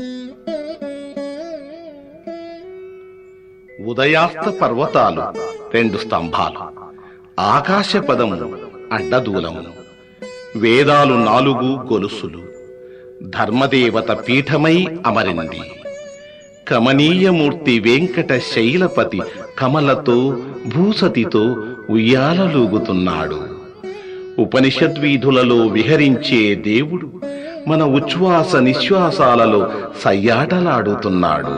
ఉదయాస్త పర్వతాలు రెండు స్తంభాలు ఆకాశ పదము అడ్డదూలము వేదాలు నాలుగు గొలుసులు ధర్మదేవత పీఠమై అమరింది కమనీయమూర్తి వెంకట శైలపతి కమలతో భూసతితో ఉయ్యాలలూగుతున్నాడు ఉపనిషద్వీధులలో విహరించే దేవుడు మన ఉచ్ఛ్వాస నిశ్వాసాలలో సయ్యాటలాడుతున్నాడు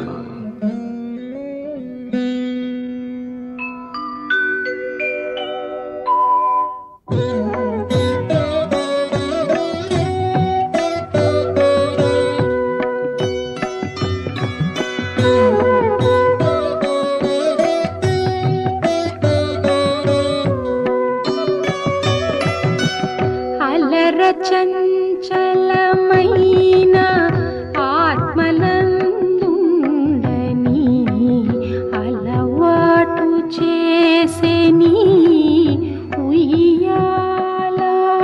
అలర చంచలమైన ఆత్మలందుండని అలవాటు చేసెని ఉయ్యాల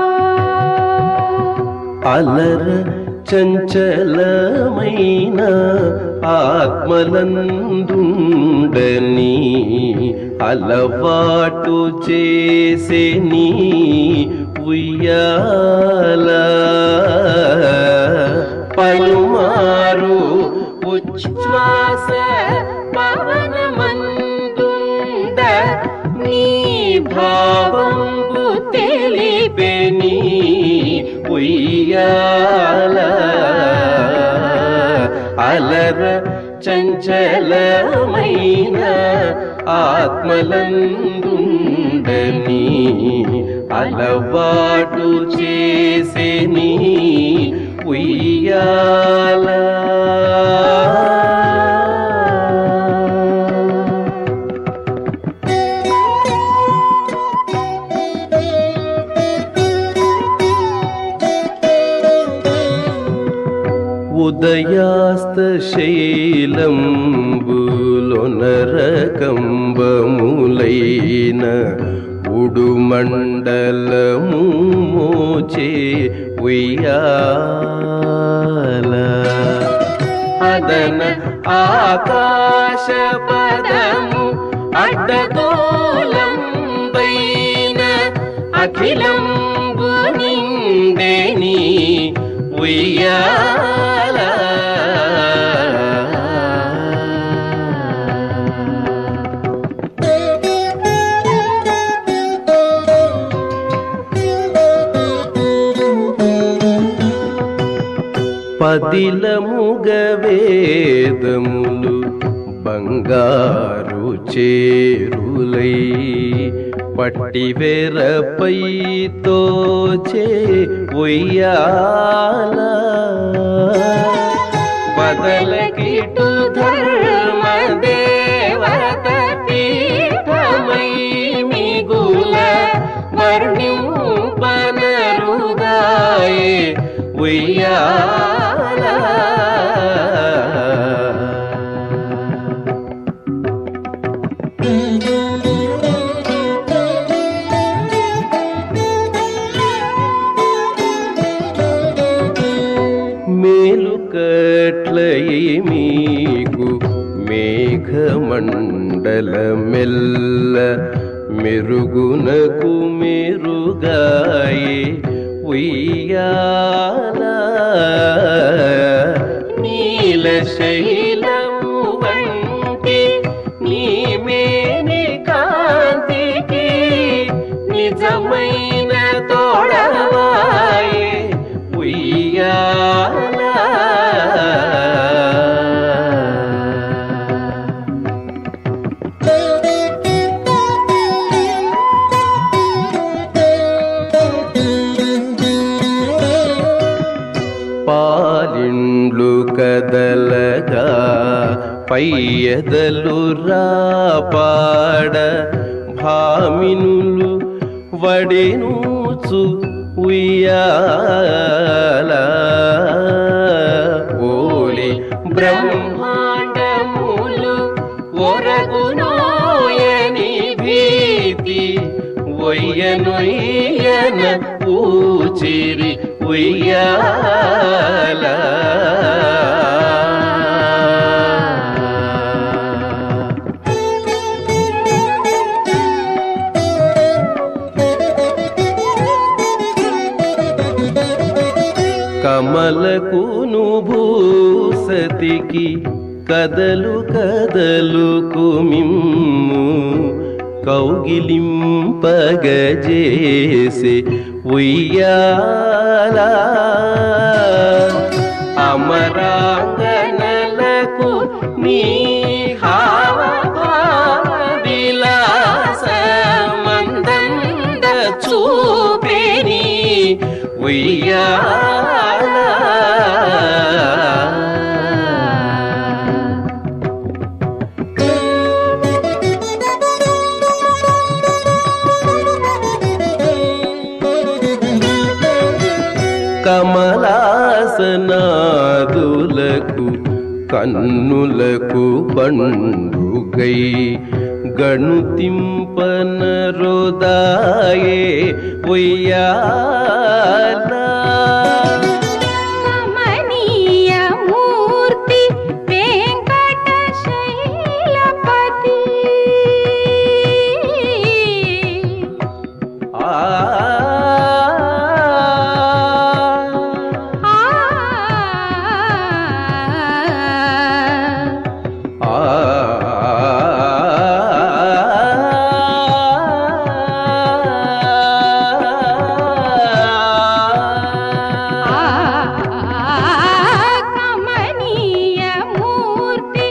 అలర చంచలమైన ఆత్మలందుండని అలవాటు చేసే నీ ఉయ్యాల పలుమారు ఉచ్ఛ్వాస పవనమందుండ నీ భావంబు తెలిపెని ఉయ్యాల అలర చంచలమైన ఆత్మలందుండని అలవాటు చేసేని ఉయ్యాల ఉదయాస్త శైలంబులొనరకంబములైన ఉడుమండలము మోచే ఉయ్యాల అదన ఆకాశ పదము అడ్డదోలం పైన అఖిలంబు నిండెని ఉయ్యాల పదిలముగ వేదములు బంగారు చేరులై పట్టి వెరపై తోచే ఉయ్యాల బదలకిటు ధర్మ దేవత పీఠమై మిగుల వర్ణింపనరుగాయే ఉయ్యాల మేలుకట్లై మీకు మేఘమండల మెల్ల మెరుగునకు మెరుగాయే ఉయ్యాల నీల శైలము వంటి నీ మేని కాంతికి నిజమైన తోడవాయే ఉయ్యాల పాలిండ్లు కదలగా పయ్యదలు రాపాడ భామినులు వడెనూచు ఉయ్యాల ఓలి బ్రహ్మాండములు ఒరగునోయని భీతి ఒయ్యనొయ్యన ఊచిరి ఉయ్యాల పలకును భూసతికి కదలు కదలు కుమిమ్ము కౌగిలింపగజేసే ఉయ్యాలా అమరాంగనలకు నీ విలాసమందంద చూపెని ఉయ్యాల కమలాసనాదులకు కన్నులకు పండుగై గణుతింపన రోదాయే ఉయ్యాలా కమనీయ మూర్తి వెంకటశైలపతి ఆ ఆ ఆ కమనీయ మూర్తి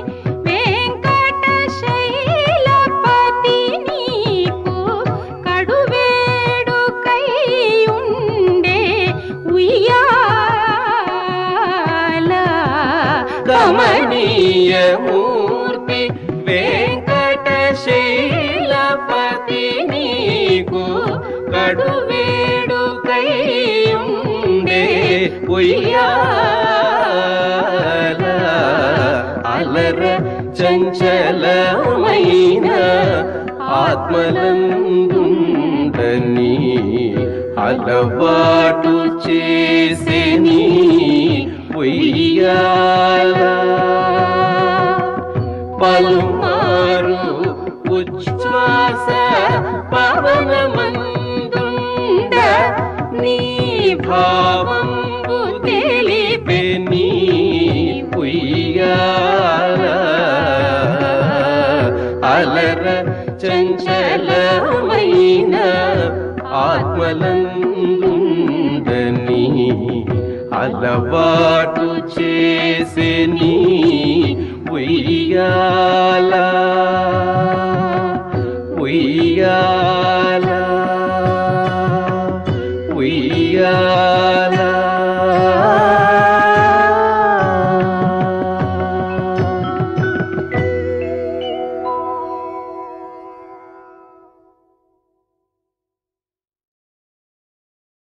వెంకటశైలపతి నీకు కడువేడుకై ఉండే ఉయ్యాల కమనీయ మూర్తి వెంకటశైలపతి నీకు కడువేడుకై ఉండే ఉయ్యాల అలర చంచలమైన ఆత్మలందుండని అలవాటు చేసేని ఉయ్యాల పలుమారు ఉచ్ఛ్వాస పవనమందుండ నీ భావంబు తెలిపే నీ ఉయ్యాల అలర చంచలమైన ఆత్మలందుండని అలవాటు చేసే నీ ఉయ్యాల ఉయ్యాల ఉయ్యాల